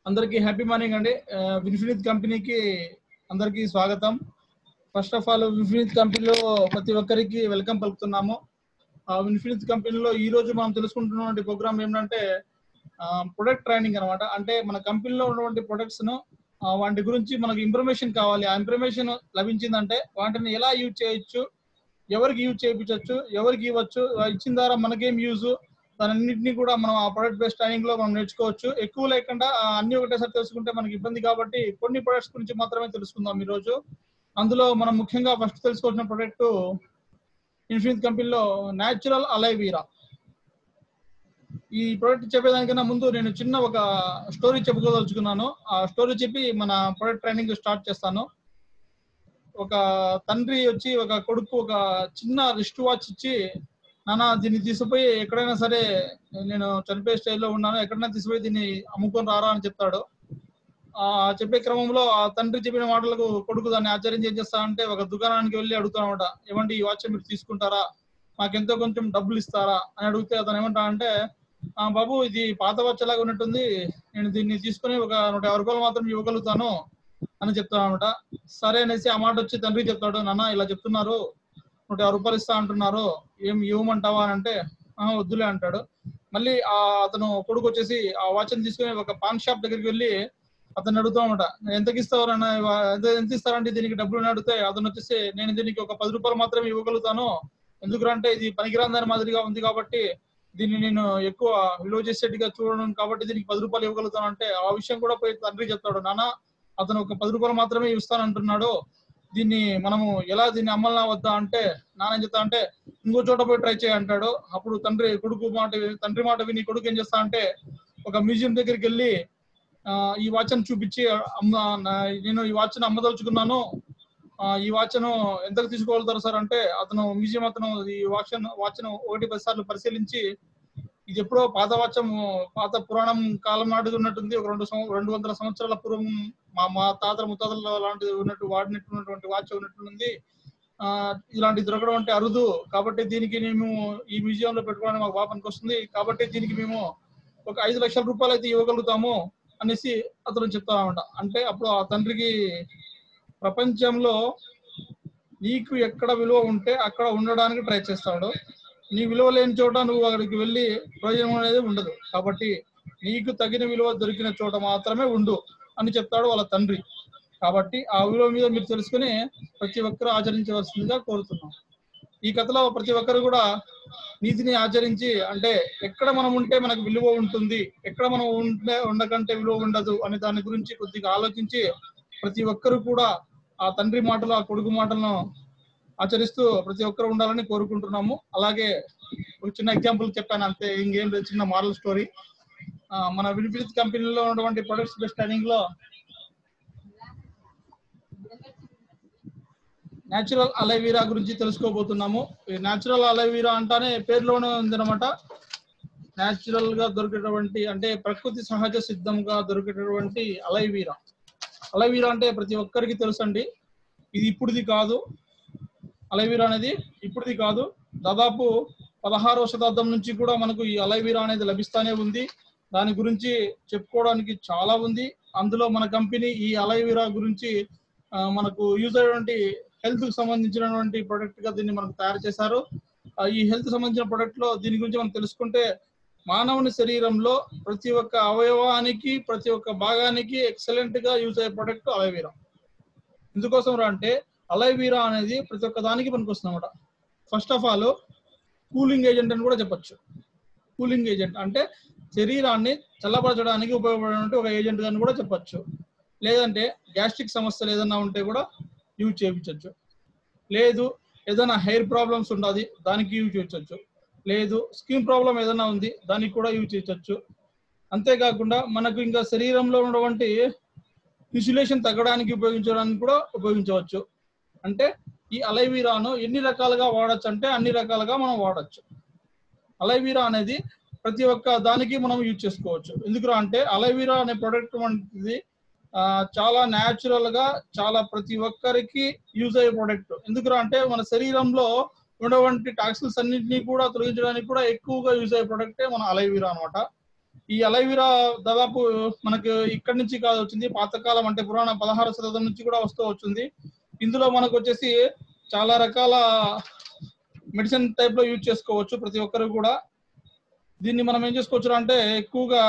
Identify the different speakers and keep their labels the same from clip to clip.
Speaker 1: అందరికీ happy morning అండి విన్ఫినిత్ కంపెనీకి అందరికీ స్వాగతం ఫస్ట్ ఆఫ్ ఆల్ విన్ఫినిత్ కంపెనీలో ప్రతి ఒక్కరికి వెల్కమ్ పలుకుతున్నాము ఆ విన్ఫినిత్ కంపెనీలో ఈ రోజు మనం తెలుసుకుంటున్నటువంటి ప్రోగ్రామ్ ఏంటంటే ప్రొడక్ట్ ట్రైనింగ్ అనమాట అంటే మన కంపెనీలో ఉన్నటువంటి ప్రొడక్ట్స్ ను ఆ, వాటి గురించి మనకు ఇన్ఫర్మేషన్ కావాలి ఆ ఇన్ఫర్మేషన్ లభించిందంటే వాటిని ఎలా యూజ్ చేయొచ్చు ఎవరికి యూజ్ చేయించవచ్చు ఎవరికి ఇవ్వచ్చు ఆ ఇచ్చిన ద్వారా మనకేం యూజ్ దానన్నింటినీ కూడా మనం ఆ ప్రొడక్ట్ బేస్డ్ ట్రైనింగ్ లో మనం నేర్చుకోవచ్చు ఎక్కువ లేకుండా ఆ, అన్ని ఒకటేసారి తెలుసుకుంటే మనకి ఇబ్బంది కాబట్టి కొన్ని ప్రొడక్ట్స్ గురించి మాత్రమే తెలుసుకుందాం ఈ రోజు అందులో మనం ముఖ్యంగా ఫస్ట్ తెలుసుకోవాల్సిన ప్రొడక్ట్ ఇన్ఫినిట్ కంపెనీలో న్యాచురల్ అలైవీరా ఈ ప్రోడక్ట్ చెప్పేదానికన్నా ముందు నేను చిన్న ఒక స్టోరీ చెప్పుకోదలుచుకున్నాను ఆ స్టోరీ చెప్పి మన ప్రొడక్ట్ ట్రైనింగ్ స్టార్ట్ చేస్తాను ఒక తండ్రి వచ్చి ఒక కొడుకు ఒక చిన్న రిస్ట్ వాచ్ ఇచ్చి నాన్న దీన్ని తీసుకుపోయి ఎక్కడైనా సరే నేను చనిపోయే స్టేజ్లో ఉన్నాను ఎక్కడైనా తీసుకుపోయి దీన్ని అమ్ముకొని రారా అని చెప్తాడు ఆ చెప్పే క్రమంలో ఆ తండ్రి చెప్పిన మాటలకు కొడుకు దాన్ని ఆచరించి ఏం చేస్తా అంటే ఒక దుకాణానికి వెళ్ళి అడుగుతానమాట ఏమండి ఈ వాచ్ మీరు తీసుకుంటారా మాకెంతో కొంచెం డబ్బులు ఇస్తారా అని అడిగితే అతను ఏమంటా అంటే ఆ బాబు ఇది పాత వాచ్ లాగా ఉన్నట్టుంది నేను దీన్ని తీసుకుని ఒక నూట యాభై రూపాయలు మాత్రం ఇవ్వగలుగుతాను అని చెప్తాను అనమాట సరే అనేసి ఆ మాట వచ్చి తండ్రి చెప్తాడు నాన్న ఇలా చెప్తున్నారు నూట యాభై రూపాయలు ఇస్తా అంటున్నారు ఏం ఇవ్వమంటావా అని అంటే "ఆ, వద్దులే అంటాడు మళ్ళీ ఆ అతను కొడుకు వచ్చేసి ఆ వాచ్ తీసుకుని ఒక పాన్ షాప్ దగ్గరికి వెళ్ళి అతను అడుగుతామట ఎంతకి ఇస్తావు అన్న ఎంత- ఎంత ఇస్తారంటే దీనికి డబ్బులు అని అడిగితే అతను వచ్చేసి నేను దీనికి ఒక పది రూపాయలు మాత్రమే ఇవ్వగలుగుతాను ఎందుకంటే ఇది పనికిరాందని మాదిరిగా ఉంది కాబట్టి దీన్ని నేను ఎక్కువ విలువ చేసేట్టుగా చూడను కాబట్టి దీనికి పది రూపాయలు ఇవ్వగలుగుతాను అంటే ఆ విషయం కూడా పోయి తండ్రి చెప్తాడు నాన్న అతను ఒక పది రూపాయలు మాత్రమే ఇస్తానంటున్నాడు దీన్ని మనము ఎలా దీన్ని అమ్మల్నా వద్దా అంటే నాన్న ఏం చెప్తా అంటే ఇంకో చోట పోయి ట్రై చేయి అంటాడు అప్పుడు తండ్రి కొడుకు మాట వి- తండ్రి మాట విని కొడుకు ఏం చేస్తా అంటే ఒక మ్యూజియం దగ్గరికి వెళ్ళి ఆ, ఈ వాచ్ను చూపించి అమ్మ నా- నేను ఈ వాచ్ను అమ్మదలుచుకున్నాను ఆ, ఈ వాచ్ను ఎంతకు తీసుకోగలుగుతారు సార్ అంటే అతను మ్యూజియం అతను ఈ వాచ్ వాచ్ను ఒకటి పది సార్లు పరిశీలించి ఇది ఎప్పుడో పాత వాచం పాత పురాణం కాలం నాటిది ఉన్నట్టుంది ఒక రెండు సంవ- రెండు వందల సంవత్సరాల పూర్వం మా మా తాతల ముత్తాతల లాంటిది ఉన్నట్టు వాడినట్టున్నటువంటి వాచ్ ఉన్నట్టుంది ఆ ఇలాంటి దొరకడం అంటే అరుదు కాబట్టి దీనికి మేము ఈ మ్యూజియం లో పెట్టుకోవడానికి మాకు బాగా పనికొస్తుంది కాబట్టి దీనికి మేము ఒక ఐదు లక్షల రూపాయలు అయితే ఇవ్వగలుగుతాము అనేసి అతను చెప్తానమాట అంటే అప్పుడు ఆ తండ్రికి ప్రపంచంలో నీకు ఎక్కడ విలువ ఉంటే అక్కడ ఉండడానికి ట్రై చేస్తాడు నీ విలువ లేని చోట నువ్వు అక్కడికి వెళ్ళి ప్రయోజనం అనేది ఉండదు కాబట్టి నీకు తగిన విలువ దొరికిన చోట మాత్రమే ఉండు అని చెప్తాడు వాళ్ళ తండ్రి కాబట్టి ఆ విలువ మీద మీరు తెలుసుకుని ప్రతి ఒక్కరూ ఆచరించవలసిందిగా కోరుతున్నాం ఈ కథలో ప్రతి ఒక్కరు కూడా నీతిని ఆచరించి అంటే ఎక్కడ మనం ఉంటే మనకు విలువ ఉంటుంది ఎక్కడ మనం ఉంటే ఉండకంటే విలువ ఉండదు అనే దాని గురించి కొద్దిగా ఆలోచించి ప్రతి ఒక్కరు కూడా ఆ తండ్రి మాటలు ఆ కొడుకు మాటలను ఆచరిస్తూ ప్రతి ఒక్కరు ఉండాలని కోరుకుంటున్నాము అలాగే ఒక చిన్న ఎగ్జాంపుల్ చెప్పాను అంతే ఇంకేం లేదు చిన్న మోడల్ స్టోరీ మన వినిపిత్ కంపెనీలో ఉన్నటువంటి ప్రొడక్ట్స్ బెస్ట్ ట్రైనింగ్ లో న్యాచురల్ అలైవీరా గురించి తెలుసుకోబోతున్నాము ఈ న్యాచురల్ అలైవీరా అంటానే పేరులోనే ఉందన్నమాట న్యాచురల్ గా దొరికేటువంటి అంటే ప్రకృతి సహజ సిద్ధంగా దొరికేటటువంటి అలైవీరా అలైవీరా అంటే ప్రతి ఒక్కరికి తెలుసండి ఇది ఇప్పుడుది కాదు అలైవీరా అనేది ఇప్పుడుది కాదు దాదాపు పదహారవ శతాబ్దం నుంచి కూడా మనకు ఈ అలైవీరా అనేది లభిస్తానే ఉంది దాని గురించి చెప్పుకోవడానికి చాలా ఉంది అందులో మన కంపెనీ ఈ అలైవీరా గురించి ఆ, మనకు యూజ్ అయ్యేటువంటి హెల్త్ కి సంబంధించినటువంటి ప్రొడక్ట్ గా దీన్ని మనకు తయారు చేశారు ఆ, ఈ హెల్త్ సంబంధించిన ప్రొడక్ట్ లో దీని గురించి మనం తెలుసుకుంటే మానవుని శరీరంలో ప్రతి ఒక్క అవయవానికి ప్రతి ఒక్క భాగానికి ఎక్సలెంట్ గా యూజ్ అయ్యే ప్రొడక్ట్ అలైవీరా ఎందుకోసం రా అంటే అలైవీరా అనేది ప్రతి ఒక్క దానికి పనికొస్తుంది అనమాట first of all cooling agent అని కూడా చెప్పొచ్చు కూలింగ్ ఏజెంట్ అంటే శరీరాన్ని చల్లబరచడానికి ఉపయోగపడే ఒక ఏజెంట్ అని కూడా చెప్పొచ్చు లేదంటే గ్యాస్ట్రిక్ సమస్యలు ఏదైనా ఉంటే కూడా యూజ్ చేయించవచ్చు లేదు ఏదైనా హెయిర్ ప్రాబ్లమ్స్ ఉన్నది దానికి యూజ్ చేయొచ్చు లేదు స్కిన్ ప్రాబ్లం ఏదైనా ఉంది దానికి కూడా యూజ్ చేయొచ్చు అంతేకాకుండా మనకు ఇంకా శరీరంలో ఉన్నటువంటి ఇన్సులేషన్ తగ్గడానికి ఉపయోగించడానికి కూడా ఉపయోగించవచ్చు అంటే ఈ అలైవీరాను ఎన్ని రకాలుగా వాడచ్చు అంటే అన్ని రకాలుగా మనం వాడచ్చు అలైవీరా అనేది ప్రతి ఒక్క దానికి మనం యూజ్ చేసుకోవచ్చు ఎందుకురా అంటే అలైవీరా అనే ప్రొడక్ట్ వంటిది ఆ, చాలా న్యాచురల్ గా చాలా ప్రతి ఒక్కరికి యూజ్ అయ్యే ప్రొడక్ట్ ఎందుకురా అంటే మన శరీరంలో ఉన్నటువంటి టాక్సిల్స్ అన్నింటినీ కూడా తొలగించడానికి కూడా ఎక్కువగా యూజ్ అయ్యే ప్రొడక్టే మన అలైవీరా అనమాట ఈ అలైవీరా దాదాపు మనకు ఇక్కడి నుంచి కాదు వచ్చింది పాతకాలం అంటే పురాణ పదహారు శతాబ్దం నుంచి కూడా వస్తూ వచ్చింది ఇందులో మనకు వచ్చేసి చాలా రకాల మెడిసిన్ టైప్ లో యూజ్ చేసుకోవచ్చు ప్రతి ఒక్కరు కూడా దీన్ని మనం ఏం చేసుకోవచ్చు అంటే ఎక్కువగా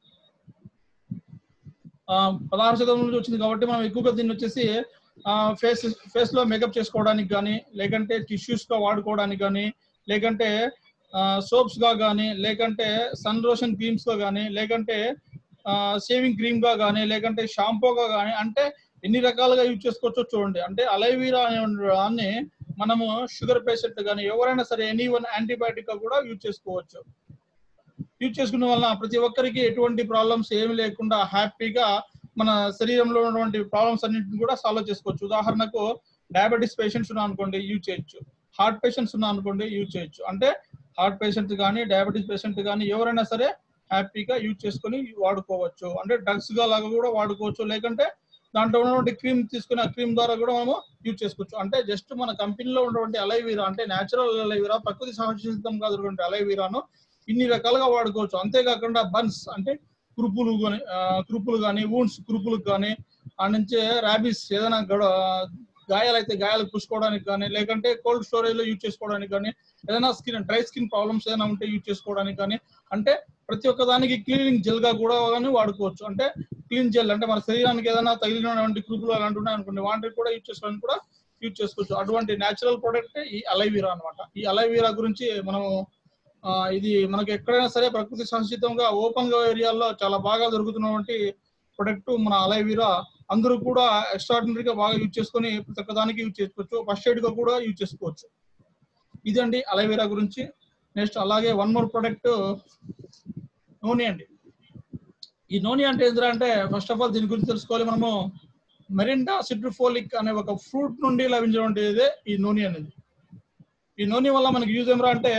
Speaker 1: ఆ, పదహారు శతాబ్దం నుంచి వచ్చింది కాబట్టి మనం ఎక్కువగా దీన్ని వచ్చేసి ఫేస్ ఫేస్ లో మేకప్ చేసుకోవడానికి కానీ లేకంటే టిష్యూస్ గా వాడుకోవడానికి కానీ లేకంటే సోప్స్ గా కానీ లేకంటే సన్ రోషన్ క్రీమ్స్ గా కానీ లేకంటే షేవింగ్ క్రీమ్ గా కానీ లేకంటే షాంపూగా కానీ అంటే ఎన్ని రకాలుగా యూజ్ చేసుకోవచ్చో చూడండి అంటే అలైవీరా అనే దాన్ని మనము షుగర్ పేషెంట్ కానీ ఎవరైనా సరే ఎనీ వన్ యాంటీబయాటిక్ గా కూడా యూజ్ చేసుకోవచ్చు యూజ్ చేసుకున్న వలన ప్రతి ఒక్కరికి ఎటువంటి ప్రాబ్లమ్స్ ఏమి లేకుండా హ్యాపీగా మన శరీరంలో ఉన్నటువంటి ప్రాబ్లమ్స్ అన్నింటిని కూడా సాల్వ్ చేసుకోవచ్చు ఉదాహరణకు డయాబెటీస్ పేషెంట్స్ ఉన్నా అనుకోండి యూజ్ చేయొచ్చు హార్ట్ పేషెంట్స్ ఉన్నా అనుకోండి యూజ్ చేయొచ్చు అంటే హార్ట్ పేషెంట్ కానీ డయాబెటీస్ పేషెంట్ కానీ ఎవరైనా సరే హ్యాపీగా యూజ్ చేసుకొని వాడుకోవచ్చు అంటే డ్రగ్స్ గా లాగా కూడా వాడుకోవచ్చు లేకంటే దాంట్లో ఉన్నటువంటి క్రీమ్ తీసుకుని ఆ క్రీమ్ ద్వారా కూడా మనము యూజ్ చేసుకోవచ్చు అంటే జస్ట్ మన కంపెనీలో ఉన్నటువంటి అలైవీరా అంటే నేచురల్ అలైవీరా ప్రకృతి సహజసిద్ధంగా దొరికినటువంటి అలైవీరాను ఇన్ని రకాలుగా వాడుకోవచ్చు అంతేకాకుండా బన్స్ అంటే కురుపులు కానీ కురుపులు కానీ వూన్స్ కురుపులకు కానీ ఆ నుంచి ర్యాబీస్ ఏదైనా గడ గాయాలైతే గాయాలు పూసుకోవడానికి కానీ లేకంటే కోల్డ్ స్టోరేజ్ లో యూజ్ చేసుకోవడానికి కానీ ఏదైనా స్కిన్ డ్రై స్కిన్ ప్రాబ్లమ్స్ ఏదైనా ఉంటే యూజ్ చేసుకోవడానికి కానీ అంటే ప్రతి ఒక్క దానికి క్లీనింగ్ జెల్ గా కూడా కానీ వాడుకోవచ్చు అంటే క్లీన్ జెల్ అంటే మన శరీరానికి ఏదైనా తగిలినటువంటి కురుపులు అలాంటి ఉన్నాయి అనుకోండి వాటికి కూడా యూజ్ చేసుకోవడానికి కూడా యూజ్ చేసుకోవచ్చు అటువంటి నేచురల్ ప్రోడక్ట్ ఈ అలైవీరా అన్నమాట ఈ అలైవీరా గురించి మనం ఆ, ఇది మనకి ఎక్కడైనా సరే ప్రకృతి సంచితంగా ఓపెన్ గా ఏరియాల్లో చాలా బాగా దొరుకుతున్నటువంటి ప్రొడక్ట్ మన అలైవీరా అందరూ కూడా ఎక్స్ట్రాడినరీగా బాగా యూజ్ చేసుకొని ప్రతి ఒక్క దానికి యూజ్ చేసుకోవచ్చు ఫస్ట్ ఎయిడ్ గా కూడా యూజ్ చేసుకోవచ్చు ఇదండి అలైవీరా గురించి నెక్స్ట్ అలాగే వన్ మోర్ ప్రొడక్ట్ నూనె అండి ఈ నూనె అంటే ఏంటంటే అంటే ఫస్ట్ ఆఫ్ ఆల్ దీని గురించి తెలుసుకోవాలి మనము మెరిండా సిట్రిఫోలిక్ అనే ఒక ఫ్రూట్ నుండి లభించినటువంటి ఇదే ఈ నూనె అనేది ఈ నూనె వల్ల మనకి యూజ్ ఏమరా అంటే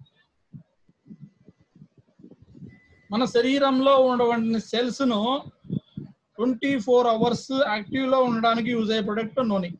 Speaker 1: మన శరీరంలో ఉన్నటువంటి సెల్స్ ను ట్వంటీ ఫోర్ అవర్స్ యాక్టివ్ లో ఉండడానికి యూజ్ అయ్యే ప్రొడక్ట్ నూనె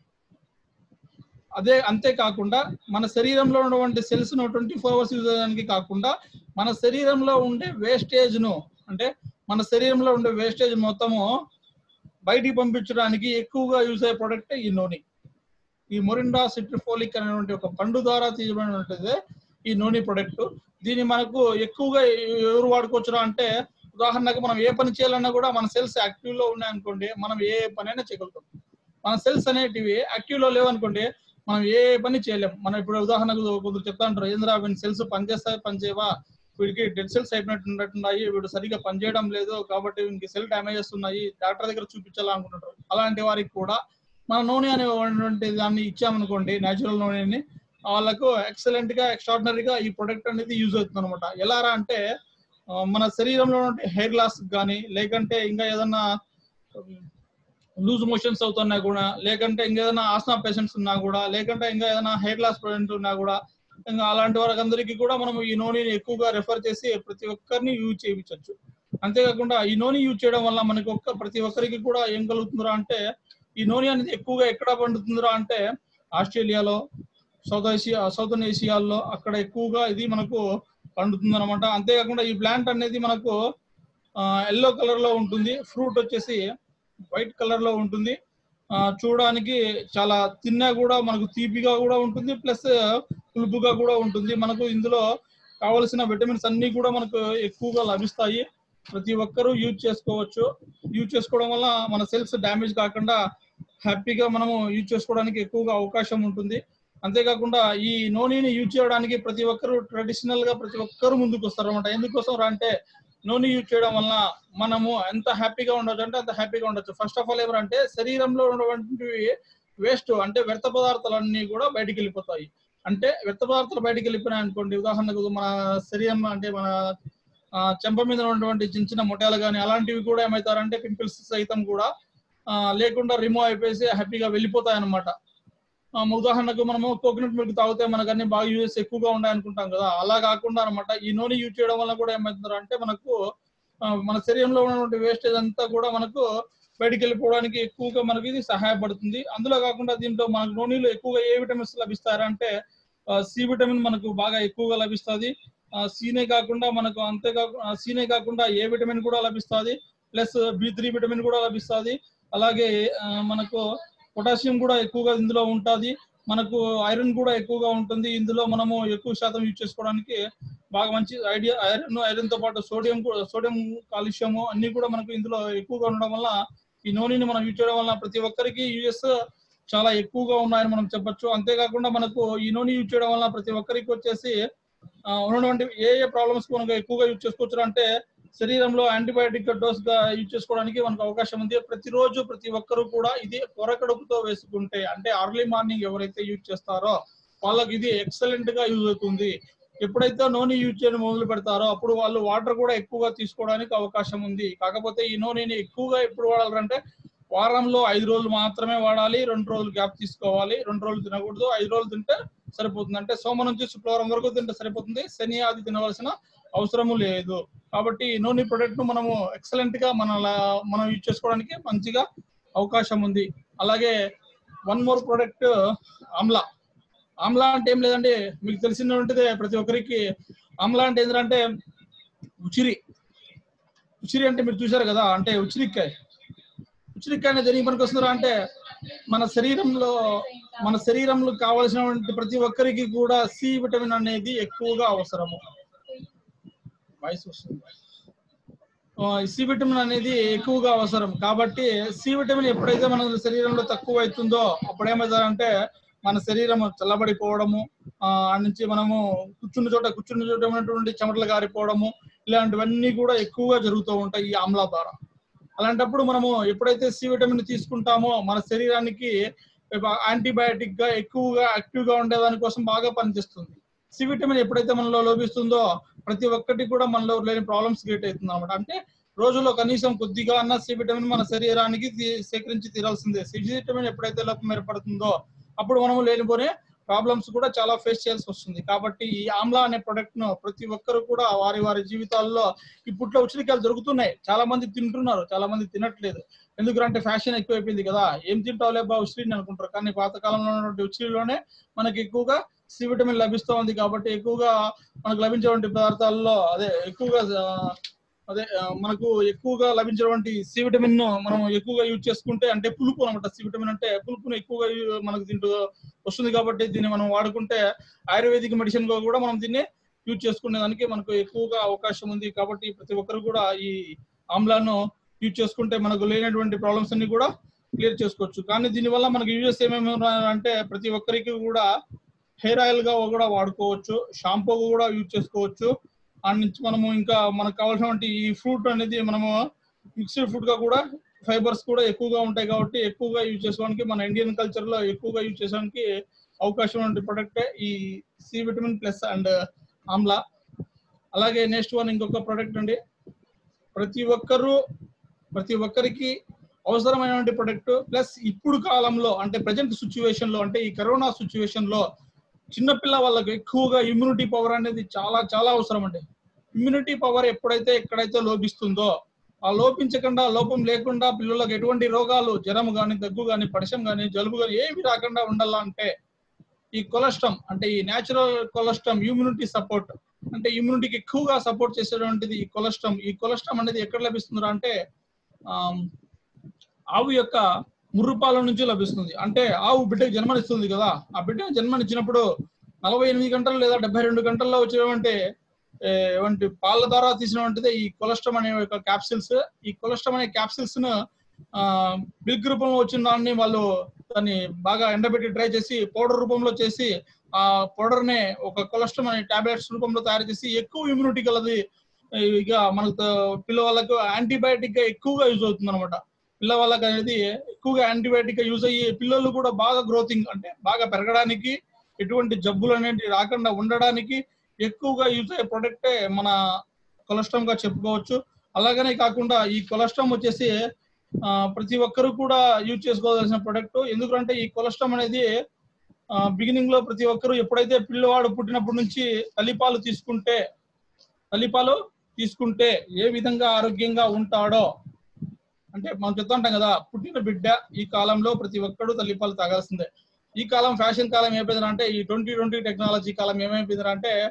Speaker 1: అదే అంతేకాకుండా మన శరీరంలో ఉన్నటువంటి సెల్స్ ను ట్వంటీ ఫోర్ అవర్స్ యూజ్ చేయడానికి కాకుండా మన శరీరంలో ఉండే వేస్టేజ్ ను అంటే మన శరీరంలో ఉండే వేస్టేజ్ మొత్తము బయటికి పంపించడానికి ఎక్కువగా యూజ్ అయ్యే ప్రొడక్ట్ ఈ నూనె ఈ మొరిండా సిట్రిఫోలిక్ అనేటువంటి ఒక పండు ద్వారా తీయబడినటువంటిదే ఈ నూనె ప్రొడక్ట్ దీన్ని మనకు ఎక్కువగా ఎవరు వాడుకోవచ్చురా అంటే ఉదాహరణకు మనం ఏ పని చేయాలన్నా కూడా మన సెల్స్ యాక్టివ్ లో ఉన్నాయనుకోండి మనం ఏ పనైనా చేయగలుగుతాం మన సెల్స్ అనేటివి యాక్టివ్ లో లేవనుకోండి మనం ఏ పని చేయలేం మనం ఇప్పుడు ఉదాహరణకు కొందరు చెప్తా ఉంటారు ఏంద్రా వీని సెల్స్ పనిచేస్తాయి పనిచేయవా వీడికి డెడ్ సెల్స్ అయిపోయినట్టు ఉన్నట్టున్నాయి వీడు సరిగా పనిచేయడం లేదు కాబట్టి వీనికి సెల్ డ్యామేజెస్ ఉన్నాయి డాక్టర్ దగ్గర చూపించాలనుకుంటుంటారు అలాంటి వారికి కూడా మన నూనె అనేటువంటి దాన్ని ఇచ్చామనుకోండి న్యాచురల్ నూనెని వాళ్ళకు ఎక్సలెంట్ గా ఎక్స్ట్రాడినరీగా ఈ ప్రొడక్ట్ అనేది యూజ్ అవుతుంది అనమాట ఎలా రా అంటే ఆ, మన శరీరంలో హెయిర్ లాస్ కానీ లేకంటే ఇంకా ఏదన్నా లూజ్ మోషన్స్ అవుతున్నా కూడా లేకంటే ఇంకేదైనా ఆస్మా పేషెంట్స్ ఉన్నా కూడా లేకంటే ఇంకా ఏదైనా హెయిర్ లాస్ పేషెంట్ ఉన్నా కూడా ఇంకా అలాంటి వారికి అందరికీ కూడా మనం ఈ నూనెని ఎక్కువగా రెఫర్ చేసి ప్రతి ఒక్కరిని యూజ్ చేయించవచ్చు అంతేకాకుండా ఈ నూనె యూజ్ చేయడం వల్ల మనకి ఒక్క ప్రతి ఒక్కరికి కూడా ఏం కలుగుతుందిరా అంటే ఈ నూనె అనేది ఎక్కువగా ఎక్కడ పండుతుందిరా అంటే ఆస్ట్రేలియాలో సౌత్ ఏషియా సౌతర్న్ ఏషియాలో అక్కడ ఎక్కువగా ఇది మనకు పండుతుంది అనమాట అంతేకాకుండా ఈ ప్లాంట్ అనేది మనకు ఎల్లో కలర్ లో ఉంటుంది ఫ్రూట్ వచ్చేసి వైట్ కలర్ లో ఉంటుంది ఆ, చూడడానికి చాలా తిన్నా కూడా మనకు తీపిగా కూడా ఉంటుంది ప్లస్ పులుపుగా కూడా ఉంటుంది మనకు ఇందులో కావలసిన విటమిన్స్ అన్ని కూడా మనకు ఎక్కువగా లభిస్తాయి ప్రతి ఒక్కరూ యూజ్ చేసుకోవచ్చు యూజ్ చేసుకోవడం వల్ల మన సెల్స్ డ్యామేజ్ కాకుండా హ్యాపీగా మనము యూజ్ చేసుకోవడానికి ఎక్కువగా అవకాశం ఉంటుంది అంతేకాకుండా ఈ నూనెని యూజ్ చేయడానికి ప్రతి ఒక్కరు ట్రెడిషనల్ గా ప్రతి ఒక్కరు ముందుకు వస్తారు అనమాట ఎందుకోసం రా అంటే నూనె యూజ్ చేయడం వలన మనము ఎంత హ్యాపీగా ఉండొచ్చు అంటే అంత హ్యాపీగా ఉండొచ్చు ఫస్ట్ ఆఫ్ ఆల్ ఏమంటే శరీరంలో ఉన్నటువంటి వేస్ట్ అంటే వ్యర్థ పదార్థాలన్నీ కూడా బయటికి వెళ్ళిపోతాయి అంటే వ్యర్థ పదార్థాలు బయటికి వెళ్ళిపోయినాయి అనుకోండి ఉదాహరణకు మన శరీరం అంటే మన ఆ, చెంప మీద ఉన్నటువంటి చిన్న చిన్న మొటాలు కానీ అలాంటివి కూడా ఏమవుతారంటే పింపుల్స్ సైతం కూడా ఆ, లేకుండా రిమూవ్ అయిపోయి హ్యాపీగా వెళ్ళిపోతాయి అనమాట ఉదాహరణకు మనము కోకోనట్ మిల్క్ తాగితే మనకు అన్ని బాగా యూజెస్ ఎక్కువగా ఉన్నాయి అనుకుంటాం కదా అలా కాకుండా అనమాట ఈ నూనె యూజ్ చేయడం వల్ల కూడా ఏమవుతుందంటే అంటే మనకు ఆ, మన శరీరంలో ఉన్నటువంటి వేస్టేజ్ అంతా కూడా మనకు బయటికి వెళ్ళిపోవడానికి ఎక్కువగా మనకి ఇది సహాయపడుతుంది అందులో కాకుండా దీంట్లో మనకు నూనెలో ఎక్కువగా ఏ విటమిన్స్ లభిస్తారంటే సి విటమిన్ మనకు బాగా ఎక్కువగా లభిస్తుంది సీనే కాకుండా మనకు అంతేకాకుండా సీనే కాకుండా ఏ విటమిన్ కూడా లభిస్తుంది ప్లస్ బి త్రీ విటమిన్ కూడా లభిస్తుంది అలాగే ఆ, మనకు పొటాషియం కూడా ఎక్కువగా ఇందులో ఉంటుంది మనకు ఐరన్ కూడా ఎక్కువగా ఉంటుంది ఇందులో మనము ఎక్కువ శాతం యూజ్ చేసుకోవడానికి బాగా మంచి ఐడియా ఐరన్ ఐరన్ తో పాటు సోడియం కూడా సోడియం కాలుష్యము అన్ని కూడా మనకు ఇందులో ఎక్కువగా ఉండడం వల్ల ఈ నూనెని మనం యూజ్ చేయడం వల్ల ప్రతి ఒక్కరికి యూఎస్ చాలా ఎక్కువగా ఉన్నాయని మనం చెప్పొచ్చు అంతేకాకుండా మనకు ఈ నూనె యూజ్ చేయడం వల్ల ప్రతి ఒక్కరికి వచ్చేసి ఆ, ఉన్నటువంటి ఏ ఏ ప్రాబ్లమ్స్ మనకు ఎక్కువగా యూజ్ చేసుకోవచ్చు అంటే శరీరంలో యాంటీబయాటిక్ డోస్ గా యూజ్ చేసుకోవడానికి మనకు అవకాశం ఉంది ప్రతిరోజు ప్రతి ఒక్కరు కూడా ఇది పొరకడుపుతో వేసుకుంటే అంటే అర్లీ మార్నింగ్ ఎవరైతే యూజ్ చేస్తారో వాళ్ళకి ఇది ఎక్సలెంట్ గా యూజ్ అవుతుంది ఎప్పుడైతే నూనె యూజ్ చేయడం మొదలు పెడతారో అప్పుడు వాళ్ళు వాటర్ కూడా ఎక్కువగా తీసుకోవడానికి అవకాశం ఉంది కాకపోతే ఈ నూనెని ఎక్కువగా ఎప్పుడు వాడాలంటే వారంలో ఐదు రోజులు మాత్రమే వాడాలి రెండు రోజులు గ్యాప్ తీసుకోవాలి రెండు రోజులు తినకూడదు ఐదు రోజులు తింటే సరిపోతుంది అంటే సోమ నుంచి శుక్రవారం వరకు తింటే సరిపోతుంది శని ఆది తినవలసిన అవసరము లేదు కాబట్టి ఈ నూనె ప్రొడక్ట్ ను మనము ఎక్సలెంట్ గా మన లా- మనం యూజ్ చేసుకోవడానికి మంచిగా అవకాశం ఉంది అలాగే one more product amla amla అంటే ఏం లేదంటే మీకు తెలిసినటువంటిదే ప్రతి ఒక్కరికి ఆమ్లా అంటే ఏంటంటే ఉచిరి ఉచిరి అంటే మీరు చూశారు కదా అంటే ఉచిరికాయ ఉచిరికాయ అనేది దేనికి పనికి వస్తుందా అంటే మన శరీరంలో మన శరీరంలో కావలసినటువంటి ప్రతి ఒక్కరికి కూడా సి విటమిన్ అనేది ఎక్కువగా అవసరము వాయిస్ వస్తుంది ఆ, ఈ సి విటమిన్ అనేది ఎక్కువగా అవసరం కాబట్టి సి విటమిన్ ఎప్పుడైతే మన శరీరంలో తక్కువ అవుతుందో అప్పుడు ఏమవుతారంటే మన శరీరం చల్లబడిపోవడము ఆ ఆ నుంచి మనము కూర్చున్న చోట కూర్చున్న చోట ఉన్నటువంటి చెమటలు గారిపోవడము ఇలాంటివన్నీ కూడా ఎక్కువగా జరుగుతూ ఉంటాయి ఈ ఆమ్లా ద్వారా అలాంటప్పుడు మనము ఎప్పుడైతే సి విటమిన్ తీసుకుంటామో మన శరీరానికి యాంటీబయాటిక్ గా ఎక్కువగా యాక్టివ్ గా ఉండేదాని కోసం బాగా పనిచేస్తుంది సి విటమిన్ ఎప్పుడైతే మనలో లోపిస్తుందో ప్రతి ఒక్కటి కూడా మనలో లేని ప్రాబ్లమ్స్ క్రియేట్ అవుతుంది అనమాట అంటే రోజులో కనీసం కొద్దిగా అన్న సి విటమిన్ మన శరీరానికి తీ- సేకరించి తీరాల్సిందే సి విటమిన్ ఎప్పుడైతే లోపం ఏర్పడుతుందో అప్పుడు మనము లేనిపోనే ప్రాబ్లమ్స్ కూడా చాలా ఫేస్ చేయాల్సి వస్తుంది కాబట్టి ఈ ఆమ్లా అనే ప్రొడక్ట్ ను ప్రతి ఒక్కరు కూడా వారి వారి జీవితాల్లో ఇప్పట్లో ఉచిరికాయలు దొరుకుతున్నాయి చాలా మంది తింటున్నారు చాలా మంది తినట్లేదు ఎందుకంటే ఫ్యాషన్ ఎక్కువైపోయింది కదా ఏం తింటావులే బా ఉసిరిని అనుకుంటారు కానీ పాతకాలంలో ఉన్నటువంటి ఉసిరిలోనే మనకి ఎక్కువగా సి విటమిన్ లభిస్తూ ఉంది కాబట్టి ఎక్కువగా మనకు లభించేటువంటి పదార్థాల్లో అదే ఎక్కువగా ఆ, అదే ఆ, మనకు ఎక్కువగా లభించేటువంటి సి విటమిన్ ను మనం ఎక్కువగా యూజ్ చేసుకుంటే అంటే పులుపు అనమాట సి విటమిన్ అంటే పులుపును ఎక్కువగా యూ- మనకు తింటూ వస్తుంది కాబట్టి దీన్ని మనం వాడుకుంటే ఆయుర్వేదిక్ మెడిసిన్ గా కూడా మనం దీన్ని యూజ్ చేసుకునే దానికి మనకు ఎక్కువగా అవకాశం ఉంది కాబట్టి ప్రతి ఒక్కరు కూడా ఈ ఆమ్లాను యూజ్ చేసుకుంటే మనకు లేనటువంటి ప్రాబ్లమ్స్ అన్ని కూడా క్లియర్ చేసుకోవచ్చు కానీ దీనివల్ల మనకు యూజెస్ ఏమేమి ఉన్నాయంటే ప్రతి ఒక్కరికి కూడా హెయిర్ ఆయిల్ గా కూడా వాడుకోవచ్చు షాంపూ కూడా యూజ్ చేసుకోవచ్చు ఆ నుంచి మనము ఇంకా మనకు కావాల్సినటువంటి ఈ ఫ్రూట్ అనేది మనము మిక్స్డ్ ఫ్రూట్ గా కూడా ఫైబర్స్ కూడా ఎక్కువగా ఉంటాయి కాబట్టి ఎక్కువగా యూజ్ చేసుకోవడానికి మన ఇండియన్ కల్చర్ లో ఎక్కువగా యూజ్ చేసుకోవడానికి అవకాశం ఉన్న ప్రొడక్ట్ ఈ C vitamin plus and amla అలాగే నెక్స్ట్ వన్ ఇంకొక ప్రొడక్ట్ అండి ప్రతి ఒక్కరూ ప్రతి ఒక్కరికి అవసరమైనటువంటి ప్రొడక్ట్ ప్లస్ ఇప్పుడు కాలంలో అంటే ప్రజెంట్ సిచ్యువేషన్ లో అంటే ఈ కరోనా సిచ్యువేషన్ లో చిన్నపిల్ల వాళ్ళకి ఎక్కువగా ఇమ్యూనిటీ పవర్ అనేది చాలా చాలా అవసరం అండి ఇమ్యూనిటీ పవర్ ఎప్పుడైతే ఎక్కడైతే లోపిస్తుందో ఆ లోపించకుండా లోపం లేకుండా పిల్లలకు ఎటువంటి రోగాలు జ్వరం కానీ దగ్గు కానీ పడశం కానీ జలుబు కానీ ఏమి రాకుండా ఉండాలంటే ఈ కొలెస్ట్రామ్ అంటే ఈ న్యాచురల్ కొలెస్ట్రామ్ ఇమ్యూనిటీ సపోర్ట్ అంటే ఇమ్యూనిటీకి ఎక్కువగా సపోర్ట్ చేసేటువంటిది ఈ కొలెస్ట్రామ్ ఈ కొలెస్ట్రామ్ అనేది ఎక్కడ లభిస్తుందా అంటే ఆమ్, ఆవు యొక్క ముర్రుపాల నుంచి లభిస్తుంది అంటే ఆవు బిడ్డకి జన్మనిస్తుంది కదా ఆ బిడ్డకు జన్మనిచ్చినప్పుడు నలభై ఎనిమిది గంటలు లేదా డెబ్బై రెండు గంటల్లో వచ్చేటువంటి ఏ, వంటి పాల ద్వారా తీసినటువంటిదే ఈ కొలెస్ట్రామ్ అనే ఒక క్యాప్సిల్స్ ఈ కొలెస్ట్రామ్ అనే క్యాప్సిల్స్ ను మిల్క్ రూపంలో వచ్చిన దాన్ని వాళ్ళు దాన్ని బాగా ఎండబెట్టి డ్రై చేసి పౌడర్ రూపంలో చేసి ఆ పౌడర్ నే ఒక కొలెస్ట్రామ్ అనే టాబ్లెట్స్ రూపంలో తయారు చేసి ఎక్కువ ఇమ్యూనిటీ కలది ఇక మనకు త- పిల్లవాళ్ళకు యాంటీబయాటిక్ గా ఎక్కువగా యూజ్ అవుతుంది అనమాట పిల్లవాళ్ళకి అనేది ఎక్కువగా యాంటీబయాటిక్ గా యూజ్ అయ్యి పిల్లలు కూడా బాగా గ్రోతింగ్ అంటే బాగా పెరగడానికి ఎటువంటి జబ్బులు అనేవి రాకుండా ఉండడానికి ఎక్కువగా యూజ్ అయ్యే ప్రొడక్టే మన కొలెస్ట్రామ్ గా చెప్పుకోవచ్చు అలాగనే కాకుండా ఈ కొలెస్ట్రామ్ వచ్చేసి ఆ, ప్రతి ఒక్కరు కూడా యూజ్ చేసుకోవాల్సిన ప్రొడక్ట్ ఎందుకంటే ఈ కొలెస్ట్రామ్ అనేది బిగినింగ్ లో ప్రతి ఒక్కరు ఎప్పుడైతే పిల్లవాడు పుట్టినప్పటి నుంచి తల్లిపాలు తీసుకుంటే తల్లిపాలు తీసుకుంటే ఏ విధంగా ఆరోగ్యంగా ఉంటాడో అంటే మనం చెప్తా ఉంటాం కదా పుట్టిన బిడ్డ ఈ కాలంలో ప్రతి ఒక్కడు తల్లిపాలు తాగాల్సిందే ఈ కాలం ఫ్యాషన్ కాలం ఏమైపోయింది అంటే ఈ ట్వంటీ ట్వంటీ టెక్నాలజీ కాలం ఏమైపోయింది అంటే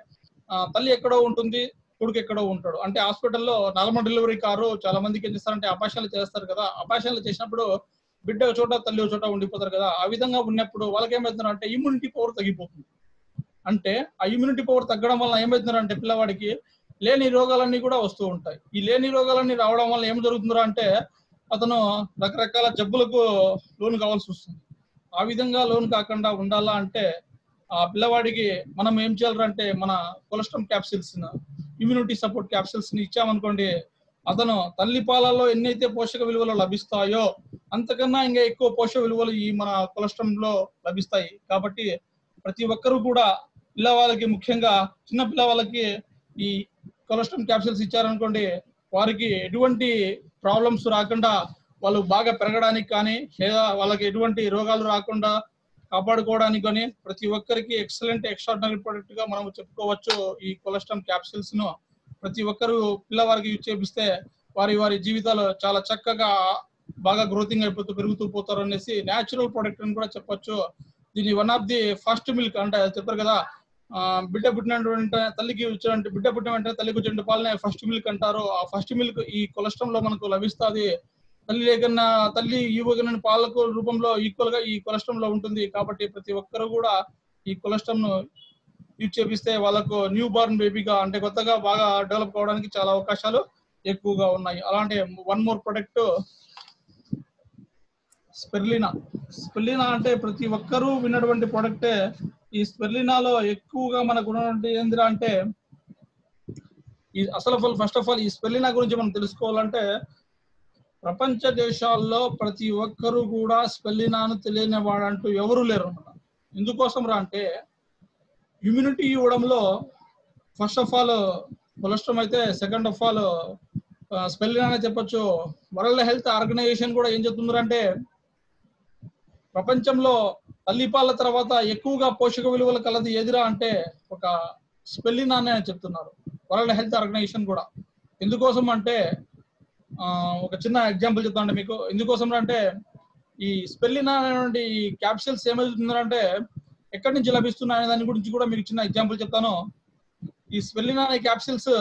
Speaker 1: ఆ, తల్లి ఎక్కడో ఉంటుంది కొడుకు ఎక్కడో ఉంటాడు అంటే హాస్పిటల్లో నార్మల్ డెలివరీ కారు చాలా మందికి ఏం చేస్తారంటే అపాషాలు చేస్తారు కదా అపాషాలు చేసినప్పుడు బిడ్డ ఒక చోట తల్లి ఒక చోట ఉండిపోతారు కదా ఆ విధంగా ఉన్నప్పుడు వాళ్ళకి ఏమవుతున్నారు అంటే ఇమ్యూనిటీ పవర్ తగ్గిపోతుంది అంటే ఆ ఇమ్యూనిటీ పవర్ తగ్గడం వల్ల ఏమవుతున్నారు అంటే పిల్లవాడికి లేని రోగాలన్నీ కూడా వస్తూ ఉంటాయి ఈ లేని రోగాలన్నీ రావడం వల్ల ఏం జరుగుతుందో అంటే అతను రకరకాల జబ్బులకు లోన్ కావాల్సి వస్తుంది ఆ విధంగా లోన్ కాకుండా ఉండాలా అంటే ఆ పిల్లవాడికి మనం ఏం చేయాలంటే మన cholesterol capsules immunity support capsules ని ఇచ్చామనుకోండి అతను తల్లి పాలలో ఎన్నైతే పోషక విలువలు లభిస్తాయో అంతకన్నా ఇంకా ఎక్కువ పోషక విలువలు ఈ మన కొలెస్ట్రాల్ లో లభిస్తాయి కాబట్టి ప్రతి ఒక్కరూ కూడా పిల్లవాళ్ళకి ముఖ్యంగా చిన్న పిల్లవాళ్ళకి ఈ కొలెస్ట్రాల్ క్యాప్సిల్స్ ఇచ్చారనుకోండి వారికి ఎటువంటి ప్రాబ్లమ్స్ రాకుండా వాళ్ళు బాగా పెరగడానికి కానీ లేదా వాళ్ళకి ఎటువంటి రోగాలు రాకుండా కాపాడుకోవడానికి కానీ ప్రతి ఒక్కరికి ఎక్సలెంట్ ఎక్స్ట్రాడినరీ ప్రొడక్ట్ గా మనం చెప్పుకోవచ్చు ఈ కొలెస్ట్రాల్ క్యాప్సిల్స్ ను ప్రతి ఒక్కరు పిల్లవారికి యూజ్ చేపిస్తే వారి వారి జీవితాలు చాలా చక్కగా బాగా గ్రోతింగ్ అయిపోతూ పెరుగుతూ పోతారు అనేసి న్యాచురల్ ప్రొడక్ట్ అని కూడా చెప్పొచ్చు దీని one of the first milk అంటే చెప్పారు కదా ఆ, బిడ్డ పుట్టినటువంటి తల్లికి వచ్చినటువంటి బిడ్డ పుట్టిన వెంటనే తల్లికి వచ్చిన పాలనే ఫస్ట్ మిల్క్ అంటారు ఆ ఫస్ట్ మిల్క్ ఈ కొలెస్ట్రాల్ లో మనకు లభిస్తుంది తల్లి లేకన్నా తల్లి ఇవ్వగలిగిన పాలకు రూపంలో ఈక్వల్ గా ఈ కొలెస్ట్రాల్ లో ఉంటుంది కాబట్టి ప్రతి ఒక్కరు కూడా ఈ కొలెస్ట్రాల్ ను యూజ్ చేపిస్తే వాళ్ళకు న్యూ బార్న్ బేబీగా అంటే కొత్తగా బాగా డెవలప్ కావడానికి చాలా అవకాశాలు ఎక్కువగా ఉన్నాయి అలాంటి one more product spirulina spirulina అంటే ప్రతి ఒక్కరూ విన్నటువంటి ప్రొడక్టే ఈ స్పెర్లినాలో ఎక్కువగా మనకు ఉన్నటువంటి ఏందిరా అంటే ఈ అసలు ఫస్ట్ ఆఫ్ ఆల్ ఈ స్పెర్లినా గురించి మనం తెలుసుకోవాలంటే ప్రపంచ దేశాల్లో ప్రతి ఒక్కరూ కూడా స్పెల్లినాను తెలియని వాడంటూ ఎవరు లేరు అనమాట ఎందుకోసం రా అంటే ఇమ్యూనిటీ ఇవ్వడంలో ఫస్ట్ ఆఫ్ ఆల్ కొలెస్ట్రాల్ అయితే సెకండ్ ఆఫ్ ఆల్ స్పెల్లినా అనే చెప్పొచ్చు వరల్డ్ హెల్త్ ఆర్గనైజేషన్ కూడా ఏం చెప్తుందంటే ప్రపంచంలో తల్లిపాల తర్వాత ఎక్కువగా పోషక విలువలు కలది ఎదిరా అంటే ఒక స్పెల్లినా అనే చెప్తున్నారు వరల్డ్ హెల్త్ ఆర్గనైజేషన్ కూడా ఎందుకోసం అంటే ఆ, ఒక చిన్న ఎగ్జాంపుల్ చెప్తాను మీకు ఎందుకోసం అంటే ఈ స్పెల్లినా అనేటువంటి ఈ క్యాప్సిల్స్ ఏమవుతుందంటే ఎక్కడి నుంచి లభిస్తున్నాయి అనే దాని గురించి కూడా మీకు చిన్న ఎగ్జాంపుల్ చెప్తాను ఈ స్పెల్లినా అనే క్యాప్సిల్స్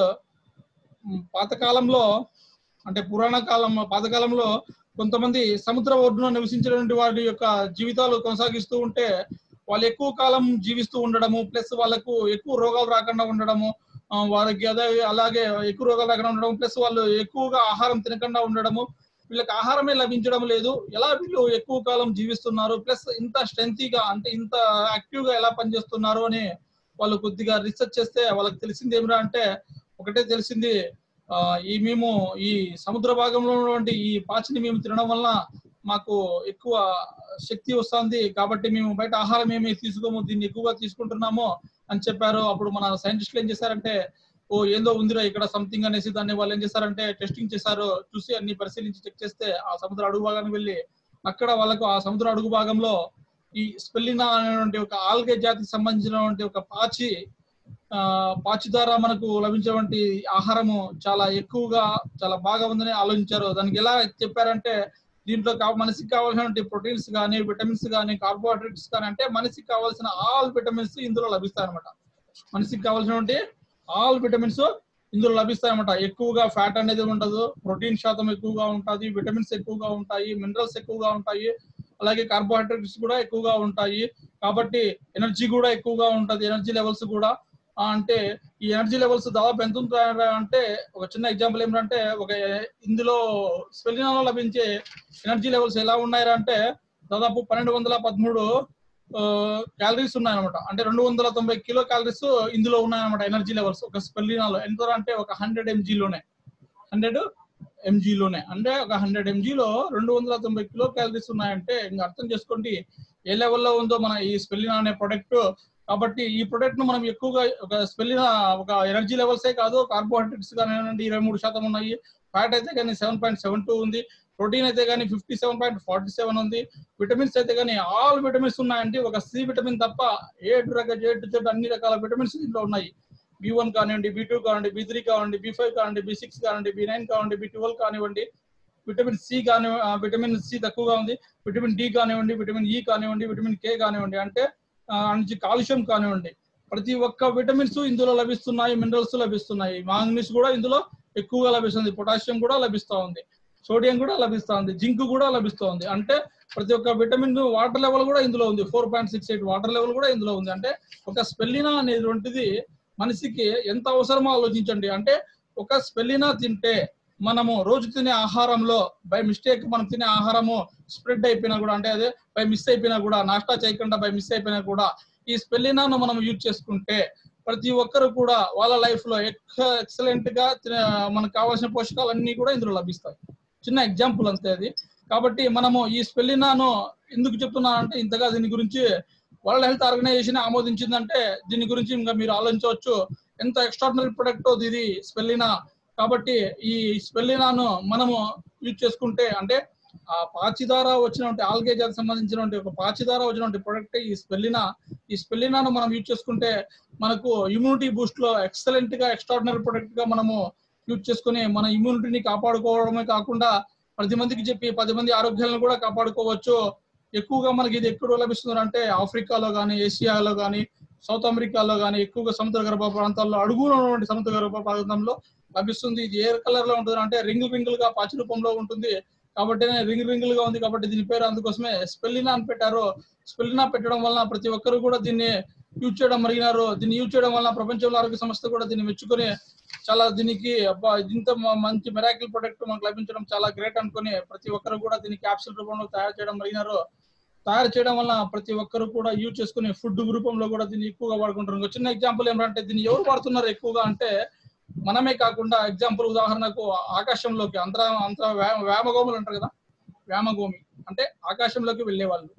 Speaker 1: పాతకాలంలో అంటే పురాణ కాలం పాతకాలంలో కొంతమంది సముద్ర ఒడ్డున నివసించినటువంటి వారి యొక్క జీవితాలు కొనసాగిస్తూ ఉంటే వాళ్ళు ఎక్కువ కాలం జీవిస్తూ ఉండడము ప్లస్ వాళ్ళకు ఎక్కువ రోగాలు రాకుండా ఉండడము ఆ, వారికి అదే అలాగే ఎక్కువ రోగాలు రాకుండా ఉండడం ప్లస్ వాళ్ళు ఎక్కువగా ఆహారం తినకుండా ఉండడము వీళ్ళకి ఆహారమే లభించడం లేదు ఎలా వీళ్ళు ఎక్కువ కాలం జీవిస్తున్నారు ప్లస్ ఇంత స్ట్రెంతీగా అంటే ఇంత యాక్టివ్ గా ఎలా పనిచేస్తున్నారు అని వాళ్ళు కొద్దిగా రీసెర్చ్ చేస్తే వాళ్ళకి తెలిసింది ఏమిరా అంటే ఒకటే తెలిసింది ఆ, ఈ మేము ఈ సముద్ర భాగంలో ఉన్నటువంటి ఈ పాచిని మేము తినడం వల్ల మాకు ఎక్కువ శక్తి వస్తుంది కాబట్టి మేము బయట ఆహారం ఏమి తీసుకోము దీన్ని ఎక్కువగా తీసుకుంటున్నాము అని చెప్పారు అప్పుడు మన సైంటిస్టులు ఏం చేశారంటే ఓ ఏందో ఉందిరా ఇక్కడ సంథింగ్ అనేసి దాన్ని వాళ్ళు ఏం చేశారంటే టెస్టింగ్ చేశారు చూసి అన్ని పరిశీలించి చెక్ చేస్తే ఆ సముద్ర అడుగు భాగానికి వెళ్ళి అక్కడ వాళ్ళకు ఆ సముద్ర అడుగు భాగంలో ఈ స్పెల్లినా అనేటువంటి ఒక ఆల్గే జాతికి సంబంధించినటువంటి ఒక పాచి ఆ పాచి ద్వారా మనకు లభించేటువంటి ఆహారము చాలా ఎక్కువగా చాలా బాగా ఉందని ఆలోచించారు దానికి ఎలా చెప్పారంటే దీంట్లో కా- మనిషికి కావాల్సినటువంటి ప్రోటీన్స్ కానీ విటమిన్స్ కానీ కార్బోహైడ్రేట్స్ కానీ అంటే మనిషికి కావాల్సిన ఆల్ విటమిన్స్ ఇందులో లభిస్తాయి అనమాట మనిషికి కావాల్సినటువంటి ఆల్ విటమిన్స్ ఇందులో లభిస్తాయి అనమాట ఎక్కువగా ఫ్యాట్ అనేది ఉండదు ప్రోటీన్ శాతం ఎక్కువగా ఉంటుంది విటమిన్స్ ఎక్కువగా ఉంటాయి మినరల్స్ ఎక్కువగా ఉంటాయి అలాగే కార్బోహైడ్రేట్స్ కూడా ఎక్కువగా ఉంటాయి కాబట్టి ఎనర్జీ కూడా ఎక్కువగా ఉంటది ఎనర్జీ లెవెల్స్ కూడా ఆ, అంటే ఈ ఎనర్జీ లెవెల్స్ దాదాపు ఎంత ఉంటాయి అంటే ఒక చిన్న ఎగ్జాంపుల్ ఏమిటంటే ఒక ఇందులో స్పెలినాలో లభించే ఎనర్జీ లెవెల్స్ ఎలా ఉన్నాయరా అంటే దాదాపు పన్నెండు వందల పదమూడు క్యాలరీస్ ఉన్నాయన్నమాట అంటే రెండు వందల తొంభై కిలో క్యాలరీస్ ఇందులో ఉన్నాయన్నమాట ఎనర్జీ లెవెల్స్ ఒక స్పెలినాలో ఎంత అంటే ఒక హండ్రెడ్ ఎంజీలోనే హండ్రెడ్ ఎంజీలోనే అంటే ఒక హండ్రెడ్ ఎంజీలో రెండు వందల తొంభై కిలో క్యాలరీస్ ఉన్నాయంటే ఇంకా అర్థం చేసుకోండి ఏ లెవెల్లో ఉందో మన ఈ స్పెల్లినా అనే ప్రొడక్ట్ కాబట్టి ఈ ప్రొడక్ట్ ను మనం ఎక్కువగా ఒక స్పెల్లిన ఒక ఎనర్జీ లెవెల్సే కాదు కార్బోహైడ్రేట్స్ కానివ్వండి ఇరవై మూడు శాతం ఉన్నాయి ఫ్యాట్ అయితే కానీ సెవెన్ పాయింట్ సెవెన్ టూ ఉంది ప్రోటీన్ అయితే కానీ fifty seven point forty seven ఉంది విటమిన్స్ అయితే కానీ ఆల్ విటమిన్స్ ఉన్నాయంటే ఒక సి విటమిన్ తప్ప ఏ టు రక ఏ టు జెడ్ అన్ని రకాల విటమిన్స్ దీంట్లో ఉన్నాయి బి వన్ కానివ్వండి బి టూ కానివ్వండి బి త్రీ కానివ్వండి బి ఫైవ్ కానివ్వండి బి సిక్స్ కానివ్వండి బి నైన్ కానివ్వండి బి ట్వెల్వ్ కానివ్వండి విటమిన్ సి కాని ఆ, విటమిన్ సి తక్కువగా ఉంది విటమిన్ డి కానివ్వండి విటమిన్ ఈ కానివ్వండి విటమిన్ కే కానివ్వండి అంటే ఆ, నుంచి కాల్షియం కానివ్వండి ప్రతి ఒక్క విటమిన్స్ ఇందులో లభిస్తున్నాయి మినరల్స్ లభిస్తున్నాయి మాంగనీస్ కూడా ఇందులో ఎక్కువగా లభిస్తుంది పొటాషియం కూడా లభిస్తూ ఉంది సోడియం కూడా లభిస్తూ ఉంది జింక్ కూడా లభిస్తూ ఉంది అంటే ప్రతి ఒక్క విటమిన్ వాటర్ లెవెల్ కూడా ఇందులో ఉంది four point six eight water level కూడా ఇందులో ఉంది అంటే ఒక స్పెల్లినా అనేటువంటిది మనిషికి ఎంత అవసరమో ఆలోచించండి అంటే ఒక స్పెల్లినా తింటే మనము రోజు తినే ఆహారంలో బై మిస్టేక్ మనం తినే ఆహారము స్ప్రెడ్ అయిపోయినా కూడా అంటే అదే బై మిస్ అయిపోయినా కూడా నాష్టా చేయకుండా బై మిస్ అయిపోయినా కూడా ఈ స్పెల్లినాను మనం యూజ్ చేసుకుంటే ప్రతి ఒక్కరు కూడా వాళ్ళ లైఫ్ లో ఎక్సలెంట్ గా తిన- మనకు కావాల్సిన పోషకాలు అన్ని కూడా ఇందులో లభిస్తాయి చిన్న ఎగ్జాంపుల్ అంతే అది కాబట్టి మనము ఈ స్పెల్లినాను ఎందుకు చెప్తున్నానంటే ఇంతగా దీని గురించి వరల్డ్ హెల్త్ ఆర్గనైజేషన్ ఆమోదించిందంటే దీని గురించి ఇంకా మీరు ఆలోచించవచ్చు ఎంత ఎక్స్ట్రాడినరీ ప్రొడక్ట్ ఇది స్పెల్లినా కాబట్టి ఈ స్పెల్లినాను మనము యూజ్ చేసుకుంటే అంటే ఆ పాచి ద్వారా వచ్చినటువంటి ఆల్గే జాతికి సంబంధించినటువంటి ఒక పాచి ద్వారా వచ్చినటువంటి ప్రొడక్ట్ ఈ స్పెల్లినా ఈ స్పెల్లినాను మనం యూజ్ చేసుకుంటే మనకు ఇమ్యూనిటీ బూస్ట్ లో ఎక్సలెంట్ గా ఎక్స్ట్రాడినరీ ప్రొడక్ట్ గా మనము యూజ్ చేసుకుని మన ఇమ్యూనిటీని కాపాడుకోవడమే కాకుండా పది మందికి చెప్పి పది మంది ఆరోగ్యాలను కూడా కాపాడుకోవచ్చు ఎక్కువగా మనకి ఇది ఎక్కడ లభిస్తుంది అంటే ఆఫ్రికాలో కానీ ఏషియాలో కానీ సౌత్ అమెరికాలో కానీ ఎక్కువగా సముద్ర గర్భ ప్రాంతాల్లో అడుగున ఉన్నటువంటి సముద్ర గర్భ ప్రాంతంలో లభిస్తుంది ఇది ఏ కలర్ లో ఉంటుంది అంటే రింగుల్ రింగుల్ గా పాచి రూపంలో ఉంటుంది కాబట్టి రింగ్ రింగుల్ గా ఉంది కాబట్టి దీని పేరు అందుకోసమే స్పెల్లినా అని పెట్టారు స్పెల్లినా పెట్టడం వలన ప్రతి ఒక్కరు కూడా దీన్ని యూజ్ చేయడం మరిగినారు దీన్ని యూజ్ చేయడం వలన ప్రపంచంలో ఆరోగ్య సంస్థ కూడా దీన్ని మెచ్చుకొని చాలా దీనికి అబ్బా ఇంత మ- మంచి మెరాకిల్ ప్రొడక్ట్ మనకు లభించడం చాలా గ్రేట్ అనుకుని ప్రతి ఒక్కరు కూడా దీన్ని క్యాప్సూల్ రూపంలో తయారు చేయడం మరిగినారు తయారు చేయడం వల్ల ప్రతి ఒక్కరు కూడా యూజ్ చేసుకునే ఫుడ్ రూపంలో కూడా దీన్ని ఎక్కువగా వాడుకుంటారు ఇంకో చిన్న ఎగ్జాంపుల్ ఏమంటే దీన్ని ఎవరు వాడుతున్నారు ఎక్కువగా అంటే మనమే కాకుండా ఎగ్జాంపుల్ ఉదాహరణకు ఆకాశంలోకి అంతర అంతర వ్యా- వ్యామగోములు అంటారు కదా వ్యామగోమి అంటే ఆకాశంలోకి వెళ్ళే వాళ్ళు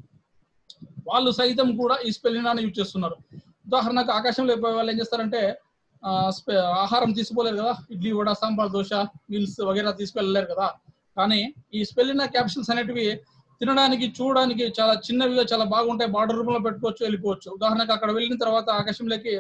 Speaker 1: వాళ్ళు సైతం కూడా ఈ స్పెల్లినాన్ని యూజ్ చేస్తున్నారు ఉదాహరణకు ఆకాశంలో పోయే వాళ్ళు ఏం చేస్తారంటే ఆ, స్పె- ఆహారం తీసుకోలేరు కదా ఇడ్లీ వడ సాంబార్ దోశ మీల్స్ వగేరా తీసుకెళ్ళలేరు కదా కానీ ఈ స్పెల్లినా క్యాప్సూల్స్ అనేటివి తినడానికి చూడడానికి చాలా చిన్నవిగా చాలా బాగుంటాయి బార్డర్ రూపంలో పెట్టుకోవచ్చు వెళ్ళిపోవచ్చు ఉదాహరణకు అక్కడ వెళ్ళిన తర్వాత ఆకాశంలోకి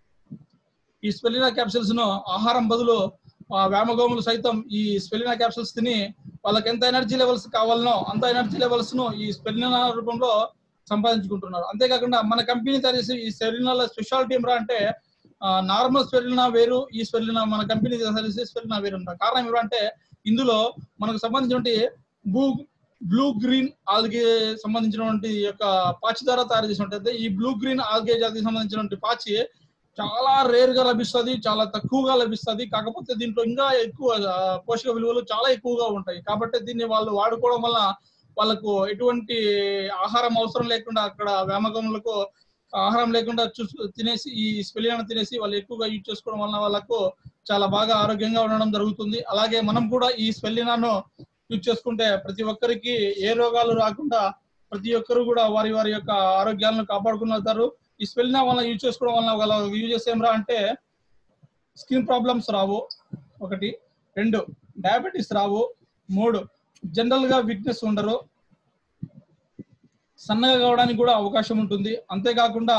Speaker 1: ఈ స్పెలినా క్యాప్సూల్స్ ను ఆహారం బదులు ఆ వ్యామగోములు సైతం ఈ స్పెలినా క్యాప్సూల్స్ తిని వాళ్ళకి ఎంత ఎనర్జీ లెవెల్స్ కావాలనో అంత ఎనర్జీ లెవెల్స్ ను ఈ స్పెలినా రూపంలో సంపాదించుకుంటున్నారు అంతేకాకుండా మన కంపెనీ తయారు చేసే ఈ స్పెలినాల స్పెషాలిటీ ఏమిరా అంటే నార్మల్ స్పెలినా వేరు ఈ స్పెలినా మన కంపెనీ తయారు చేసే స్పెలినా వేరు ఉంటారు కారణం ఏమిటంటే ఇందులో మనకు సంబంధించినటువంటి బ్లూ బ్లూ గ్రీన్ ఆల్గే సంబంధించినటువంటి ఈ యొక్క పాచి ద్వారా తయారు చేసినట్టు ఈ బ్లూ గ్రీన్ ఆల్గే జాతికి సంబంధించినటువంటి పాచి చాలా రేర్ గా లభిస్తుంది చాలా తక్కువగా లభిస్తుంది కాకపోతే దీంట్లో ఇంకా ఎక్కువ ఆ, పోషక విలువలు చాలా ఎక్కువగా ఉంటాయి కాబట్టి దీన్ని వాళ్ళు వాడుకోవడం వల్ల వాళ్ళకు ఎటువంటి ఆహారం అవసరం లేకుండా అక్కడ వ్యామగములకు ఆహారం లేకుండా చూసు తినేసి ఈ స్పెలియాను తినేసి వాళ్ళు ఎక్కువగా యూజ్ చేసుకోవడం వల్ల వాళ్ళకు చాలా బాగా ఆరోగ్యంగా ఉండడం జరుగుతుంది అలాగే మనం కూడా ఈ స్పెల్లినాను యూజ్ చేసుకుంటే ప్రతి ఒక్కరికి ఏ రోగాలు రాకుండా ప్రతి ఒక్కరు కూడా వారి వారి యొక్క ఆరోగ్యాలను కాపాడుకున్నారు ఈ స్పెల్లినా వల్ల యూజ్ చేసుకోవడం వల్ల వాళ్ళ యూజెస్ ఏమరా అంటే స్కిన్ ప్రాబ్లమ్స్ రావు ఒకటి రెండు డయాబెటీస్ రావు మూడు జనరల్ గా వీక్నెస్ ఉండరు సన్నగా కావడానికి కూడా అవకాశం ఉంటుంది అంతేకాకుండా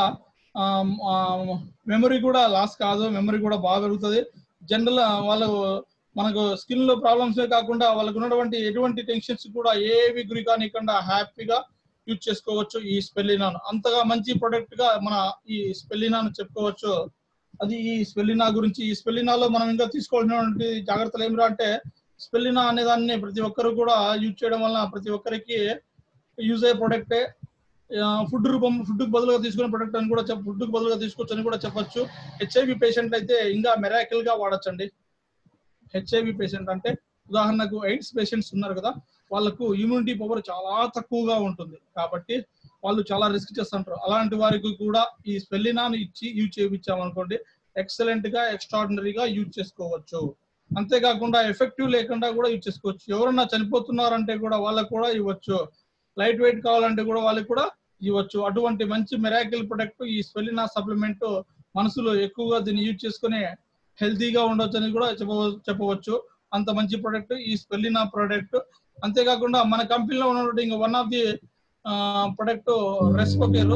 Speaker 1: మెమరీ కూడా లాస్ కాదు మెమరీ కూడా బాగా పెరుగుతుంది జనరల్ వాళ్ళు మనకు స్కిన్ లో ప్రాబ్లమ్స్ కాకుండా వాళ్ళకు ఉన్నటువంటి ఎటువంటి టెన్షన్స్ కూడా ఏవి గురి కానికుండా హ్యాపీగా యూజ్ చేసుకోవచ్చు ఈ స్పెల్లినాను అంతగా మంచి ప్రొడక్ట్ గా మన ఈ స్పెల్లినాను చెప్పుకోవచ్చు అది ఈ స్పెల్లినా గురించి ఈ స్పెల్లినాలో మనం ఇంకా తీసుకోవాల్సినటువంటి జాగ్రత్తలు ఏమిరా అంటే స్పెల్లినా అనే దాన్ని ప్రతి ఒక్కరు కూడా యూజ్ చేయడం వల్ల ప్రతి ఒక్కరికి యూజ్ అయ్యే ప్రొడక్టే ఫుడ్ రూపం ఫుడ్ బదులుగా తీసుకునే ప్రొడక్ట్ అని కూడా ఫుడ్ బదులుగా తీసుకోవచ్చు అని కూడా చెప్పొచ్చు హెచ్ఐవి పేషెంట్ అయితే ఇంకా మెరాకిల్ గా వాడచ్చండి హెచ్ఐవి పేషెంట్ అంటే ఉదాహరణకు ఎయిడ్స్ పేషెంట్స్ ఉన్నారు కదా వాళ్ళకు ఇమ్యూనిటీ పవర్ చాలా తక్కువగా ఉంటుంది కాబట్టి వాళ్ళు చాలా రిస్క్ చేస్తుంటారు అలాంటి వారికి కూడా ఈ స్పెల్లినాను ఇచ్చి యూజ్ చేయించామనుకోండి ఎక్సలెంట్ గా ఎక్స్ట్రాడినరీగా యూజ్ చేసుకోవచ్చు అంతేకాకుండా ఎఫెక్టివ్ లేకుండా కూడా యూజ్ చేసుకోవచ్చు ఎవరన్నా చనిపోతున్నారంటే కూడా వాళ్ళకు కూడా ఇవ్వచ్చు లైట్ వెయిట్ కావాలంటే కూడా వాళ్ళకి కూడా ఇవ్వచ్చు అటువంటి మంచి మెరాకిల్ ప్రొడక్ట్ ఈ స్పెలినా సప్లిమెంట్ మనసులో ఎక్కువగా దీన్ని యూజ్ చేసుకుని హెల్తీగా ఉండొచ్చు అని కూడా చెప్ప చెప్పవచ్చు అంత మంచి ప్రొడక్ట్ ఈ స్పెలినా ప్రొడక్ట్ అంతేకాకుండా మన కంపెనీలో ఉన్నటువంటి ఇంకా one of the product Respo Care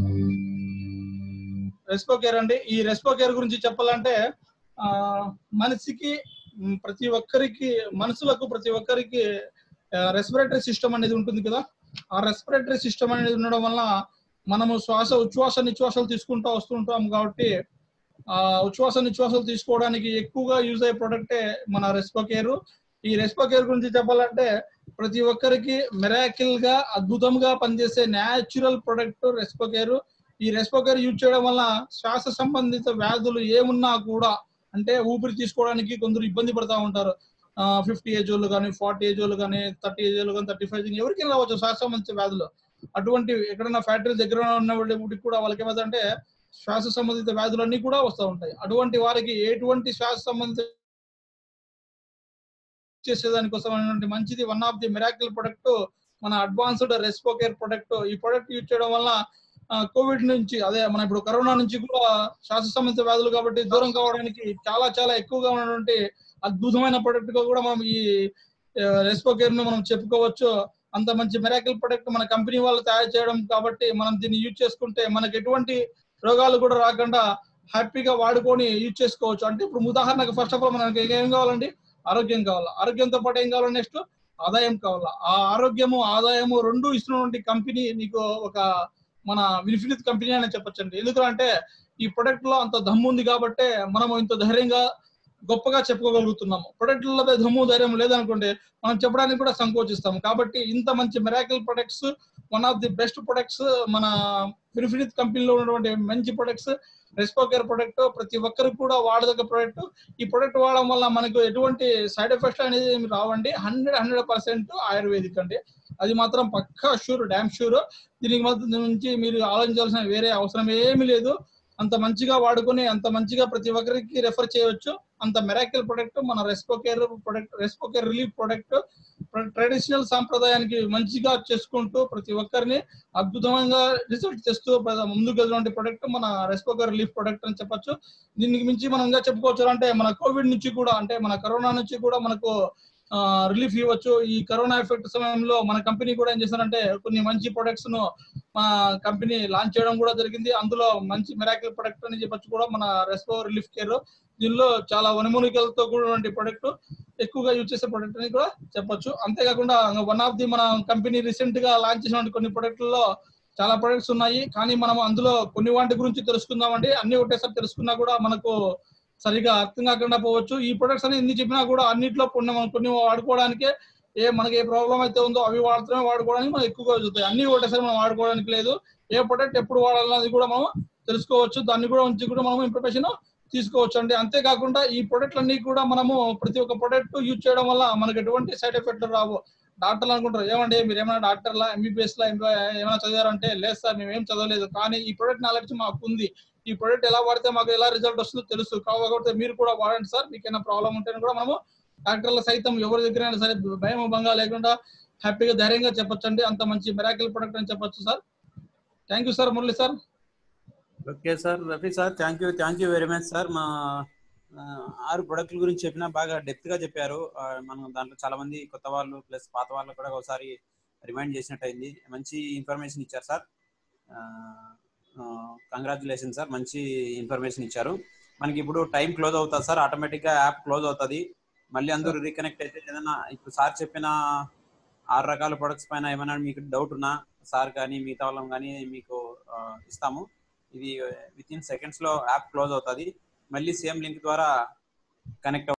Speaker 1: Respo Care అండి ఈ రెస్పో కేర్ గురించి చెప్పాలంటే ఆ, మనిషికి మ్, ప్రతి ఒక్కరికి మనసులకు ప్రతి ఒక్కరికి రెస్పిరేటరీ సిస్టమ్ అనేది ఉంటుంది కదా ఆ రెస్పిరేటరీ సిస్టమ్ అనేది ఉండడం వల్ల మనము శ్వాస ఉచ్ఛ్వాస నిశ్వాసాలు తీసుకుంటూ వస్తుంటాం కాబట్టి ఆ ఉచ్ఛ్వాస నిశ్వాసాలు తీసుకోవడానికి ఎక్కువగా యూజ్ అయ్యే ప్రొడక్టే మన రెస్పోకేర్ ఈ రెస్పోకేర్ గురించి చెప్పాలంటే ప్రతి ఒక్కరికి మెరాకిల్ గా అద్భుతంగా పనిచేసే న్యాచురల్ ప్రొడక్ట్ రెస్పోకేర్ ఈ రెస్పోకేర్ యూజ్ చేయడం వల్ల శ్వాస సంబంధిత వ్యాధులు ఏమున్నా కూడా అంటే ఊపిరి తీసుకోవడానికి కొందరు ఇబ్బంది పడతా ఉంటారు ఫిఫ్టీ ఏజ్ వాళ్ళు కానీ ఫార్టీ ఏజ్ వాళ్ళు కానీ థర్టీ ఏజ్ వాళ్ళు కానీ థర్టీ ఫైవ్ ఎవరికైనా రావచ్చు శ్వాస సంబంధించిన వ్యాధులు అటువంటి ఎక్కడైనా ఫ్యాక్టరీ దగ్గర ఉన్న వాళ్ళకి కూడా వాళ్ళకి ఏమైందంటే శ్వాస సంబంధిత వ్యాధులన్నీ కూడా వస్తూ ఉంటాయి అటువంటి వారికి ఎటువంటి శ్వాస సంబంధిత చేసేదానికోసం అనేటువంటి మంచిది one of the miracle product మన అడ్వాన్స్డ్ రెస్పోకేర్ ప్రొడక్ట్ ఈ ప్రొడక్ట్ యూజ్ చేయడం వల్ల కోవిడ్ నుంచి అదే మన ఇప్పుడు కరోనా నుంచి కూడా శ్వాస సంబంధిత వ్యాధులు కాబట్టి దూరం కావడానికి చాలా చాలా ఎక్కువగా ఉన్నటువంటి అద్భుతమైన ప్రొడక్ట్ గా కూడా మనం ఈ రెస్పోకేర్ ను మనం చెప్పుకోవచ్చు అంత మంచి మెరాకిల్ ప్రొడక్ట్ మన కంపెనీ వాళ్ళు తయారు చేయడం కాబట్టి మనం దీన్ని యూజ్ చేసుకుంటే మనకి ఎటువంటి రోగాలు కూడా రాకుండా హ్యాపీగా వాడుకొని యూజ్ చేసుకోవచ్చు అంటే ఇప్పుడు ఉదాహరణకు ఫస్ట్ ఆఫ్ ఆల్ మనకి ఏం కావాలండి ఆరోగ్యం కావాలా ఆరోగ్యంతో పాటు ఏం కావాలి నెక్స్ట్ ఆదాయం కావాలా ఆ ఆరోగ్యము ఆదాయము రెండు ఇస్తున్నటువంటి కంపెనీ నీకు ఒక మన వినిఫినిత్ కంపెనీ అని చెప్పొచ్చండి ఎందుకంటే ఈ ప్రొడక్ట్ లో అంత దమ్ము ఉంది కాబట్టి మనం ఇంత ధైర్యంగా గొప్పగా చెప్పుకోగలుగుతున్నాము ప్రొడక్ట్లలో దమ్ము ధైర్యం లేదనుకుంటే మనం చెప్పడానికి కూడా సంకోచిస్తాము కాబట్టి ఇంత మంచి miracle products one of the best products మన వినిఫినిత్ కంపెనీలో ఉన్నటువంటి మంచి ప్రొడక్ట్స్ రెస్పోకేర్ ప్రొడక్ట్ ప్రతి ఒక్కరికి కూడా వాడదగ్గ ప్రొడక్ట్ ఈ ప్రొడక్ట్ వాడడం వల్ల మనకు ఎటువంటి సైడ్ ఎఫెక్ట్స్ అనేది ఏమి రావండి హండ్రెడ్ హండ్రెడ్ పర్సెంట్ ఆయుర్వేదిక్ అండి అది మాత్రం పక్కా షూర్ డ్యామ్ షూర్ దీనికి మాత్రం నుంచి మీరు ఆలోచించాల్సిన వేరే అవసరం ఏమీ లేదు అంత మంచిగా వాడుకొని అంత మంచిగా ప్రతి ఒక్కరికి రెఫర్ చేయవచ్చు అంత మెరాకిల్ ప్రొడక్ట్ మన Respocare product Respocare relief product traditional సాంప్రదాయానికి మంచిగా చేసుకుంటూ ప్రతి ఒక్కరిని అద్భుతంగా రిజల్ట్ తెస్తూ ముందుకు వెళ్ళినటువంటి ప్రొడక్ట్ మన రెస్పోకేర్ రిలీఫ్ ప్రొడక్ట్ అని చెప్పొచ్చు దీనికి మించి మనం ఇంకా చెప్పుకోవచ్చు అంటే మన కోవిడ్ నుంచి కూడా అంటే మన కరోనా నుంచి కూడా మనకు రిలీఫ్ ఇవ్వచ్చు ఈ కరోనా ఎఫెక్ట్ సమయంలో మన కంపెనీ కూడా ఏం చేశారంటే కొన్ని మంచి ప్రొడక్ట్స్ ను మా కంపెనీ లాంచ్ చేయడం కూడా జరిగింది అందులో మంచి మెరాకిల్ ప్రొడక్ట్ అని చెప్పొచ్చు కూడా మన రెస్పో రిలీఫ్ కేర్ దీనిలో చాలా వనమూలికలతో కూడినటువంటి ప్రొడక్ట్ ఎక్కువగా యూజ్ చేసే ప్రొడక్ట్ అని కూడా చెప్పొచ్చు అంతేకాకుండా వన్ ఆఫ్ ది మన కంపెనీ రీసెంట్ గా లాంచ్ చేసినటువంటి కొన్ని ప్రొడక్ట్లలో చాలా ప్రొడక్ట్స్ ఉన్నాయి కానీ మనం అందులో కొన్ని వాటి గురించి తెలుసుకుందామండి అన్ని ఒకటేసారి తెలుసుకున్నా కూడా మనకు సరిగా అర్థం కాకుండా పోవచ్చు ఈ ప్రొడక్ట్స్ అని ఎన్ని చెప్పినా కూడా అన్నిట్లో కొన్ని మనం కొన్ని వాడుకోవడానికే ఏ మనకి ఏ ప్రాబ్లం అయితే ఉందో అవి వాడుతూనే వాడుకోవడానికి మనం ఎక్కువగా చూస్తాయి అన్ని ఒకటేసారి మనం వాడుకోవడానికి లేదు ఏ ప్రొడక్ట్ ఎప్పుడు వాడాలన్నది కూడా మనం తెలుసుకోవచ్చు దాన్ని కూడా ఉంచి కూడా మనం ఇన్ఫర్మేషన్ తీసుకోవచ్చు అండి అంతేకాకుండా ఈ ప్రొడక్ట్ అన్ని కూడా మనము ప్రతి ఒక్క ప్రొడక్ట్ యూజ్ చేయడం వల్ల మనకు ఎటువంటి సైడ్ ఎఫెక్ట్లు రావు డాక్టర్లు అనుకుంటారు ఏమండి మీరు ఏమైనా డాక్టర్లా ఎంబీబీఎస్ లా ఏమైనా చదివారంటే లేదు సార్ మేము ఏం చదవలేదు కానీ ఈ ప్రొడక్ట్ నాలెడ్జ్ మాకు ఉంది ఈ ప్రొడక్ట్ ఎలా వాడితే మాకు ఎలా రిజల్ట్ వస్తుందో తెలుసు కాబట్టి మీరు కూడా వాడండి సార్ మీకు ఏమైనా ప్రాబ్లం ఉంటే కూడా మనము డాక్టర్ల సైతం ఎవరి దగ్గర సరే భయం భంగా లేకుండా హ్యాపీగా ధైర్యంగా చెప్పొచ్చండి అంత మంచి మెరాకిల్ ప్రొడక్ట్ అని చెప్పొచ్చు sir thank you sir Murali sir
Speaker 2: okay sir Rafi sir thank you thank you very much sir మా ఆరు ప్రొడక్ట్ల గురించి చెప్పినా బాగా డెప్త్ గా చెప్పారు మనం దాంట్లో చాలా మంది కొత్త వాళ్ళు ప్లస్ పాత వాళ్ళు కూడా ఒకసారి రిమైండ్ చేసినట్టు అయింది మంచి ఇన్ఫర్మేషన్ ఇచ్చారు సార్ కంగ్రాచులేషన్ సార్ మంచి ఇన్ఫర్మేషన్ ఇచ్చారు మనకి ఇప్పుడు టైం క్లోజ్ అవుతుంది సార్ ఆటోమేటిక్ గా యాప్ క్లోజ్ అవుతుంది మళ్ళీ అందరూ రీకనెక్ట్ అయితే ఏదైనా ఇప్పుడు సార్ చెప్పిన ఆరు రకాల ప్రొడక్ట్స్ పైన ఏమైనా మీకు డౌట్ ఉన్నా సార్ కానీ మిగతా వాళ్ళం కానీ మీకు ఇస్తాము ఇది విత్ ఇన్ సెకండ్స్ లో యాప్ క్లోజ్ అవుతుంది మళ్ళీ సేమ్ లింక్ ద్వారా కనెక్ట్